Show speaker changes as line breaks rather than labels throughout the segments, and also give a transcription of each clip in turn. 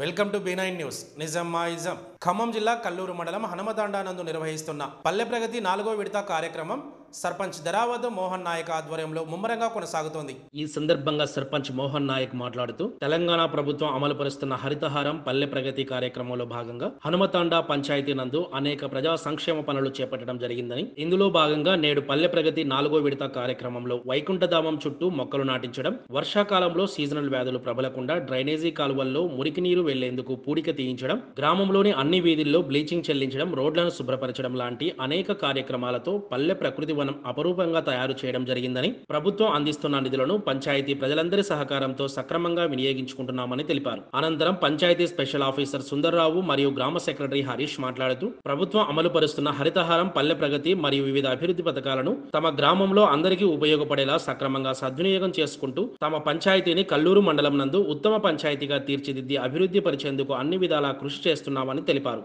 welcome to B nine news నిజం మా ism Khammam జిల్లా కల్లూరు మండలం హనుమతాండానందు నిర్వహిస్తున్న పల్లె ప్రగతి నాలుగో విడత కార్యక్రమం సర్పంచ్ ధరావత్ మోహన్ నాయక్ ఆధ్వర్యంలో ముమ్మరంగా కొనసాగుతోంది
ఈ సందర్భంగా సర్పంచ్ మోహన్ నాయక్ మాట్లాడుతూ తెలంగాణ ప్రభుత్వం అమలు పరుస్తున్న హరితహారం పల్లె ప్రగతి కార్యక్రమంలో భాగంగా హనుమతాండ పంచాయతీ నందు అనేక ప్రజా సంక్షేమ పనులు చేపట్టడం జరిగిందని ఇందులో భాగంగా నేడు పల్లె ప్రగతి నాలుగో విడత కార్యక్రమంలో వైకుంఠధామం చుట్టూ మొక్కలు నాటించడం వర్షాకాలంలో సీజనల్ వ్యాధులు ప్రబలకుండా డ్రైనేజీ కాలువల్లో మురికి నీరు వెళ్లేందుకు పూడిక తీయించడం గ్రామంలోని అన్ని వీధుల్లో బ్లీచింగ్ చెల్లించడం రోడ్లను శుభ్రపరచడం లాంటి అనేక కార్యక్రమాలతో పల్లె ప్రకృతి వనం అపరూపంగా తయారు చేయడం జరిగిందని ప్రభుత్వం అందిస్తున్న నిధులను పంచాయతీ ప్రజలందరి సహకారంతో సక్రమంగా వినియోగించుకుంటున్నామని తెలిపారు అనంతరం పంచాయతీ స్పెషల్ ఆఫీసర్ సుందర్రావు మరియు గ్రామ సెక్రటరీ హరీష్ మాట్లాడుతూ ప్రభుత్వం అమలు పరుస్తున్న హరితహారం పల్లె ప్రగతి మరియు వివిధ అభివృద్ధి పథకాలను తమ గ్రామంలో అందరికీ ఉపయోగపడేలా సక్రమంగా సద్వినియోగం చేసుకుంటూ తమ పంచాయతీని కల్లూరు మండలం నందు ఉత్తమ పంచాయతీగా తీర్చిదిద్ది అభివృద్ధి పరిచేందుకు అన్ని విధాలా కృషి చేస్తున్నామని తెలిపారు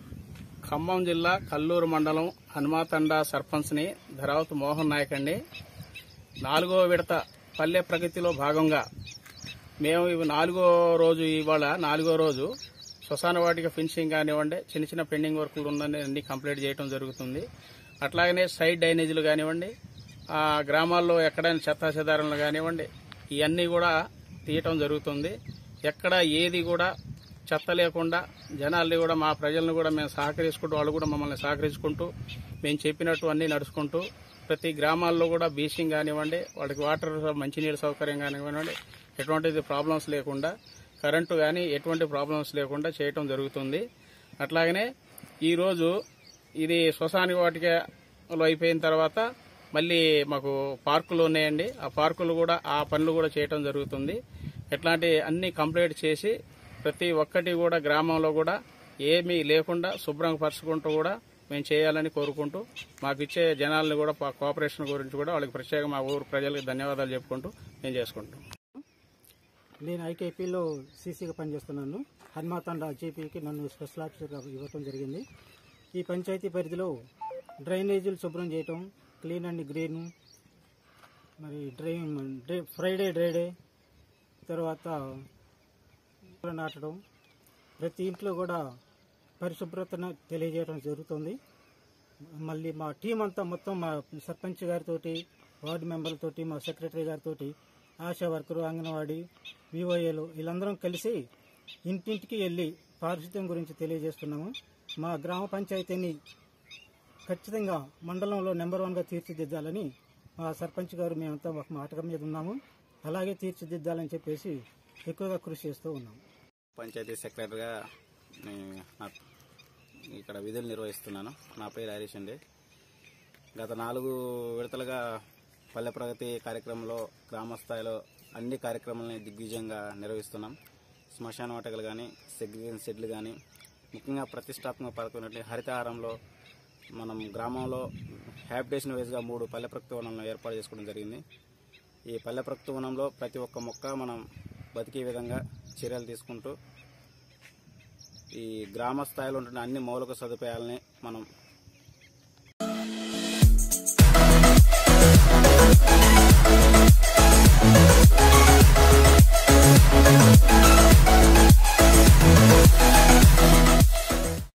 ఖమ్మం జిల్లా కల్లూరు మండలం హనుమాతండ సర్పంచ్ని ధరావత్ మోహన్ నాయక్ అండి నాలుగో విడత పల్లె ప్రగతిలో భాగంగా మేము ఇవి నాలుగో రోజు ఇవాళ నాలుగో రోజు శ్మశాన వాటిక ఫినిషింగ్ కానివ్వండి చిన్న చిన్న పెండింగ్ వర్కులు ఉన్నది అన్ని కంప్లీట్ చేయడం జరుగుతుంది అట్లాగనే సైడ్ డ్రైనేజీలు కానివ్వండి ఆ గ్రామాల్లో ఎక్కడైనా చెత్తా చెదారాలు కానివ్వండి ఇవన్నీ కూడా తీయటం జరుగుతుంది ఎక్కడ ఏది కూడా చెత్త లేకుండా జనాల్ని కూడా మా ప్రజలను కూడా మేము సహకరించుకుంటూ వాళ్ళు కూడా మమ్మల్ని సహకరించుకుంటూ మేము చెప్పినట్టు అన్ని నడుచుకుంటూ ప్రతి గ్రామాల్లో కూడా బీచింగ్ కానివ్వండి వాళ్ళకి వాటర్ మంచినీరు సౌకర్యం కానివ్వండి ఎటువంటిది ప్రాబ్లమ్స్ లేకుండా కరెంటు కానీ ఎటువంటి ప్రాబ్లమ్స్ లేకుండా చేయటం జరుగుతుంది అట్లాగనే ఈరోజు ఇది శ్మశాన వాటికలో అయిపోయిన తర్వాత మళ్ళీ మాకు పార్కులు ఉన్నాయండి ఆ పార్కులు కూడా ఆ పనులు కూడా చేయటం జరుగుతుంది ఎట్లాంటి అన్ని కంప్లీట్ చేసి ప్రతి ఒక్కటి కూడా గ్రామంలో కూడా ఏమీ లేకుండా శుభ్రంగా పరుచుకుంటూ కూడా మేము చేయాలని కోరుకుంటూ మాకు ఇచ్చే జనాలను కూడా పా- కోఆపరేషన్ గురించి కూడా వాళ్ళకి ప్రత్యేక మా ఊరు ప్రజలకు ధన్యవాదాలు చెప్పుకుంటూ మేము చేసుకుంటాం
నేను ఐకేపీలో సీసీగా పనిచేస్తున్నాను హనుమాతండ జేపీకి నన్ను స్పెషల్ ఆఫీసర్గా ఇవ్వటం జరిగింది ఈ పంచాయతీ పరిధిలో డ్రైనేజీలు శుభ్రం చేయటం క్లీన్ అండ్ గ్రీన్ మరి డ్రై డ్రై ఫ్రైడే డ్రైడే తర్వాత మొక్కలు నాటడం ప్రతి ఇంట్లో కూడా పరిశుభ్రతను తెలియజేయడం జరుగుతుంది మళ్ళీ మా టీం అంతా మొత్తం మా సర్పంచ్ గారితోటి వార్డు మెంబర్లతోటి మా సెక్రటరీ గారితోటి ఆశా వర్కరు అంగన్వాడీ వివోఏలు వీళ్ళందరం కలిసి ఇంటింటికి వెళ్ళి పారిశుద్ధ్యం గురించి తెలియజేస్తున్నాము మా గ్రామ పంచాయతీని ఖచ్చితంగా మండలంలో నెంబర్ వన్గా తీర్చిదిద్దాలని మా సర్పంచ్ గారు మేమంతా ఒక మాట మీద ఉన్నాము అలాగే తీర్చిదిద్దాలని చెప్పేసి ఎక్కువగా కృషి చేస్తూ ఉన్నాము
పంచాయతీ సెక్రటరీగా నేను నా ఇక్కడ విధులు నిర్వహిస్తున్నాను నా పేరు హరీష్ అండి గత నాలుగు విడతలుగా పల్లె ప్రగతి కార్యక్రమంలో గ్రామ స్థాయిలో అన్ని కార్యక్రమాలని దిగ్విజయంగా నిర్వహిస్తున్నాం శ్మశాన వాటకలు కానీ సెగ్రిగేషన్ షెడ్లు కానీ ముఖ్యంగా ప్రతిష్టాత్మక పథకం హరితహారంలో మనం గ్రామంలో హ్యాబిటేషన్ వైజ్గా మూడు పల్లె ప్రకృతి వనాలను ఏర్పాటు చేసుకోవడం జరిగింది ఈ పల్లె ప్రకృతి వనంలో ప్రతి ఒక్క మొక్క మనం బతికే విధంగా చర్యలు తీసుకుంటూ ఈ గ్రామ స్థాయిలో ఉంటున్న అన్ని మౌలిక సదుపాయాలని మనం
Thank